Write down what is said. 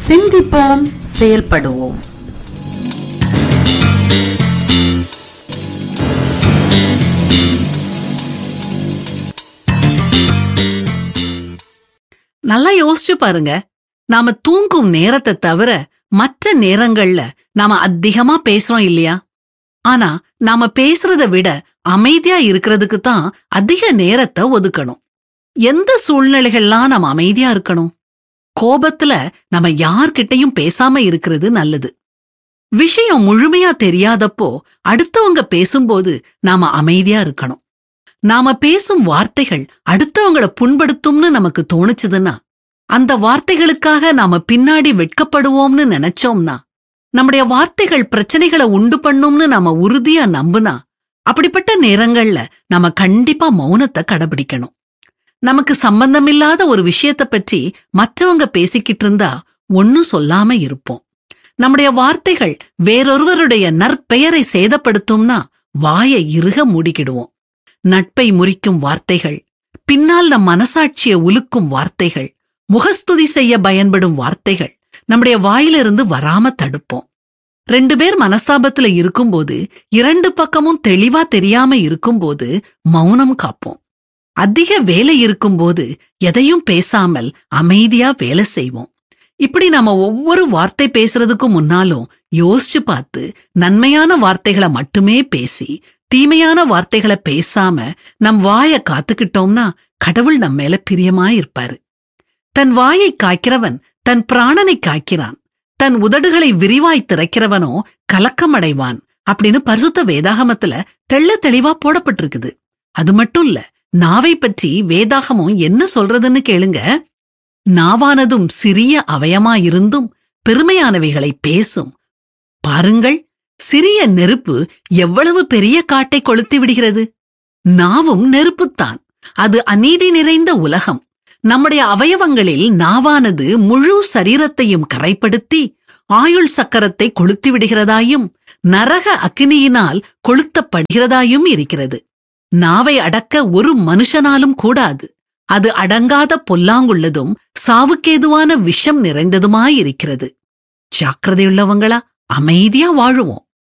சிந்திப்போம் செயல்படுவோம் நல்லா யோசிச்சு பாருங்க நாம தூங்கும் நேரத்தை தவிர மற்ற நேரங்கள்ல நாம அதிகமா பேசுறோம் இல்லையா ஆனா நாம பேசுறத விட அமைதியா இருக்கிறதுக்கு தான் அதிக நேரத்தை ஒதுக்கணும் எந்த சூழ்நிலைகள்லாம் நாம அமைதியா இருக்கணும் கோபத்துல நம்ம யார்கிட்டயும் பேசாம இருக்கிறது நல்லது விஷயம் முழுமையா தெரியாதப்போ அடுத்தவங்க பேசும்போது நாம அமைதியா இருக்கணும் நாம பேசும் வார்த்தைகள் அடுத்தவங்கள புண்படுத்தும்னு நமக்கு தோணுச்சுதுன்னா அந்த வார்த்தைகளுக்காக நாம பின்னாடி வெட்கப்படுவோம்னு நினைச்சோம்னா நம்முடைய வார்த்தைகள் பிரச்சனைகளை உண்டு பண்ணும்னு நாம உறுதியா நம்புனா அப்படிப்பட்ட நேரங்கள்ல நாம கண்டிப்பா மௌனத்தை கடைபிடிக்கணும் நமக்கு சம்பந்தமில்லாத ஒரு விஷயத்த பற்றி மற்றவங்க பேசிக்கிட்டு இருந்தா ஒன்னும் சொல்லாம இருப்போம் நம்முடைய வார்த்தைகள் வேறொருவருடைய நற்பெயரை சேதப்படுத்தும்னா வாயை இறுக மூடிக்கிடுவோம் நட்பை முறிக்கும் வார்த்தைகள் பின்னால் நம் மனசாட்சியை உலுக்கும் வார்த்தைகள் முகஸ்துதி செய்ய பயன்படும் வார்த்தைகள் நம்முடைய வாயிலிருந்து வராம தடுப்போம் ரெண்டு பேர் மனஸ்தாபத்துல இருக்கும்போது இரண்டு பக்கமும் தெளிவா தெரியாம இருக்கும்போது மௌனம் காப்போம் அதிக வேலை இருக்கும்போது எதையும் பேசாமல் அமைதியா வேலை செய்வோம் இப்படி நாம ஒவ்வொரு வார்த்தை பேசுறதுக்கும் முன்னாலும் யோசிச்சு பார்த்து நன்மையான வார்த்தைகளை மட்டுமே பேசி தீமையான வார்த்தைகளை பேசாம நம் வாயை காத்துக்கிட்டோம்னா கடவுள் நம்ம மேல பிரியமா இருப்பாரு தன் வாயை காய்க்கிறவன் தன் பிராணனை காய்க்கிறான் தன் உதடுகளை விரிவாய் திறக்கிறவனோ கலக்கமடைவான் அப்படின்னு பரிசுத்த வேதாகமத்துல தெள்ள தெளிவா போடப்பட்டிருக்குது அது மட்டும் இல்ல நாவை பற்றி வேதாகமம் என்ன சொல்றதுன்னு கேளுங்க நாவானதும் சிறிய அவயமாயிருந்தும் பெருமையானவைகளை பேசும் பாருங்கள் சிறிய நெருப்பு எவ்வளவு பெரிய காட்டை கொளுத்தி விடுகிறது நாவும் நெருப்புத்தான் அது அநீதி நிறைந்த உலகம் நம்முடைய அவயவங்களில் நாவானது முழு சரீரத்தையும் கரைப்படுத்தி ஆயுள் சக்கரத்தை கொளுத்தி விடுகிறதாயும் நரக அக்கினியினால் கொளுத்தப்படுகிறதாயும் இருக்கிறது நாவை அடக்க ஒரு மனுஷனாலும் கூடாது அது அடங்காத பொல்லாங்குள்ளதும் சாவுக்கேதுவான விஷம் நிறைந்ததுமாயிருக்கிறது ஜாக்கிரதையுள்ளவங்களா அமைதியா வாழுவோம்